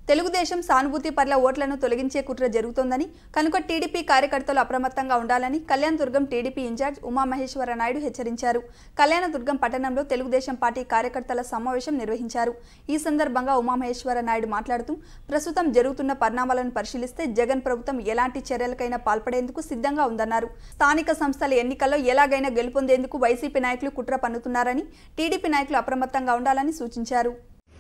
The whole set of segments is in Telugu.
తెలుగుదేశం సానుభూతి పట్ల ఓట్లను తొలగించే కుట్ర జరుగుతోందని కనుక టీడీపీ కార్యకర్తలు అప్రమత్తంగా ఉండాలని కళ్యాణదుర్గం టీడీపీ ఇన్ఛార్జ్ ఉమామహేశ్వర నాయుడు హెచ్చరించారు కళ్యాణదుర్గం పట్టణంలో తెలుగుదేశం పార్టీ కార్యకర్తల సమావేశం నిర్వహించారు ఈ సందర్భంగా ఉమామహేశ్వర నాయుడు మాట్లాడుతూ ప్రస్తుతం జరుగుతున్న పరిణామాలను పరిశీలిస్తే జగన్ ప్రభుత్వం ఎలాంటి చర్యలకైనా పాల్పడేందుకు సిద్ధంగా ఉందన్నారు స్థానిక సంస్థల ఎన్నికల్లో ఎలాగైనా గెలుపొందేందుకు వైసీపీ నాయకులు కుట్ర పన్నుతున్నారని టీడీపీ నాయకులు అప్రమత్తంగా ఉండాలని సూచించారు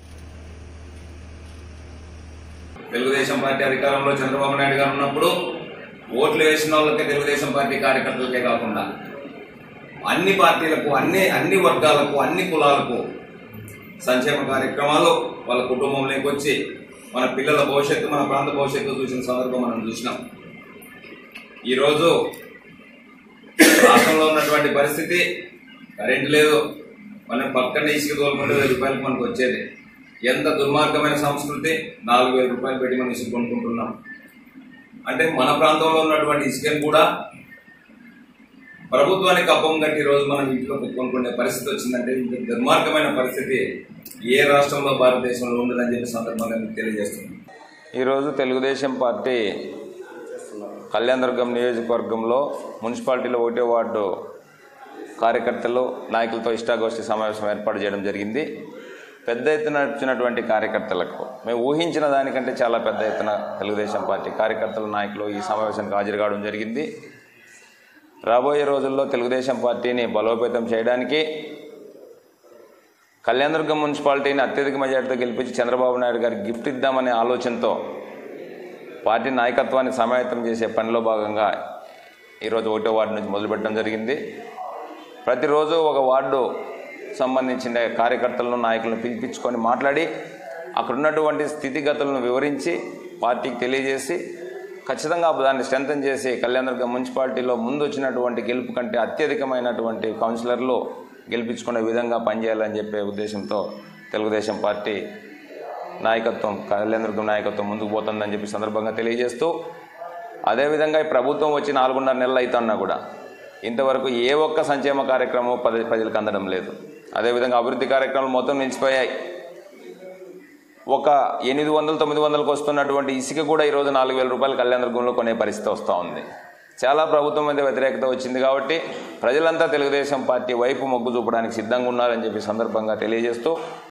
తెలుగుదేశం పార్టీ అధికారంలో చంద్రబాబు నాయుడు గారు ఉన్నప్పుడు ఓట్లు వేసిన వాళ్ళకి తెలుగుదేశం పార్టీ కార్యకర్తలకే కాకుండా అన్ని పార్టీలకు అన్ని అన్ని వర్గాలకు అన్ని కులాలకు సంక్షేమ కార్యక్రమాలు వాళ్ళ కుటుంబంలోకి వచ్చి మన పిల్లల భవిష్యత్తు మన ప్రాంత భవిష్యత్తు చూసిన సందర్భం మనం చూసినాం ఈరోజు రాష్ట్రంలో ఉన్నటువంటి పరిస్థితి కరెంట్ లేదు మనం పక్కనే ఇసుక తోలుకుంటే వెయ్యి రూపాయలకు మనకు వచ్చేది ఎంత దుర్మార్గమైన సంస్కృతి నాలుగు వేల రూపాయలు పెట్టి మనం ఇసుక కొనుక్కుంటున్నాం అంటే మన ప్రాంతంలో ఉన్నటువంటి ఇసుకను కూడా ప్రభుత్వానికి అప్పం కట్టి ఈ రోజు మనం ఇంట్లో కొనుక్కునే పరిస్థితి వచ్చిందంటే ఇంత దుర్మార్గమైన పరిస్థితి ఏ రాష్ట్రంలో భారతదేశంలో ఉండదని చెప్పి సందర్భంగా మీకు తెలియజేస్తున్నాం ఈరోజు తెలుగుదేశం పార్టీ కళ్యాణదుర్గం నియోజకవర్గంలో మున్సిపాలిటీలో ఒకటే వార్డు కార్యకర్తలు నాయకులతో ఇష్టాగోష్ఠి సమావేశం ఏర్పాటు చేయడం జరిగింది పెద్ద ఎత్తున వచ్చినటువంటి కార్యకర్తలకు మేము ఊహించిన దానికంటే చాలా పెద్ద ఎత్తున తెలుగుదేశం పార్టీ కార్యకర్తల నాయకులు ఈ సమావేశానికి హాజరు కావడం జరిగింది రాబోయే రోజుల్లో తెలుగుదేశం పార్టీని బలోపేతం చేయడానికి కళ్యాణదుర్గం మున్సిపాలిటీని అత్యధిక మెజార్టీతో గెలిపించి చంద్రబాబు నాయుడు గారికి గిఫ్ట్ ఇద్దామనే ఆలోచనతో పార్టీ నాయకత్వాన్ని సమాయత్తం చేసే పనిలో భాగంగా ఈరోజు ఒకటో వార్డు నుంచి మొదలుపెట్టడం జరిగింది ప్రతిరోజు ఒక వార్డు సంబంధించిన కార్యకర్తలను నాయకులను పిలిపించుకొని మాట్లాడి అక్కడ ఉన్నటువంటి స్థితిగతులను వివరించి పార్టీకి తెలియజేసి ఖచ్చితంగా దాన్ని స్ట్రెంథన్ చేసి కళ్యాణదుర్గం మున్సిపాలిటీలో ముందు వచ్చినటువంటి గెలుపు కంటే అత్యధికమైనటువంటి కౌన్సిలర్లు గెలిపించుకునే విధంగా పనిచేయాలని చెప్పే ఉద్దేశంతో తెలుగుదేశం పార్టీ నాయకత్వం కళ్యాణదుర్గం నాయకత్వం ముందుకు పోతుందని చెప్పి సందర్భంగా తెలియజేస్తూ అదేవిధంగా ఈ ప్రభుత్వం వచ్చి నాలుగున్నర నెలలు అవుతున్నా కూడా ఇంతవరకు ఏ ఒక్క సంక్షేమ కార్యక్రమం పది ప్రజలకు అందడం లేదు అదేవిధంగా అభివృద్ధి కార్యక్రమాలు మొత్తం నిలిచిపోయాయి ఒక ఎనిమిది వందలు తొమ్మిది వందలకు వస్తున్నటువంటి ఇసుక కూడా ఈరోజు నాలుగు వేల రూపాయలు కళ్యాణదుర్గంలో కొనే పరిస్థితి వస్తూ ఉంది చాలా ప్రభుత్వం మీద వ్యతిరేకత వచ్చింది కాబట్టి ప్రజలంతా తెలుగుదేశం పార్టీ వైపు మొగ్గు చూపడానికి సిద్ధంగా ఉన్నారని చెప్పి సందర్భంగా తెలియజేస్తూ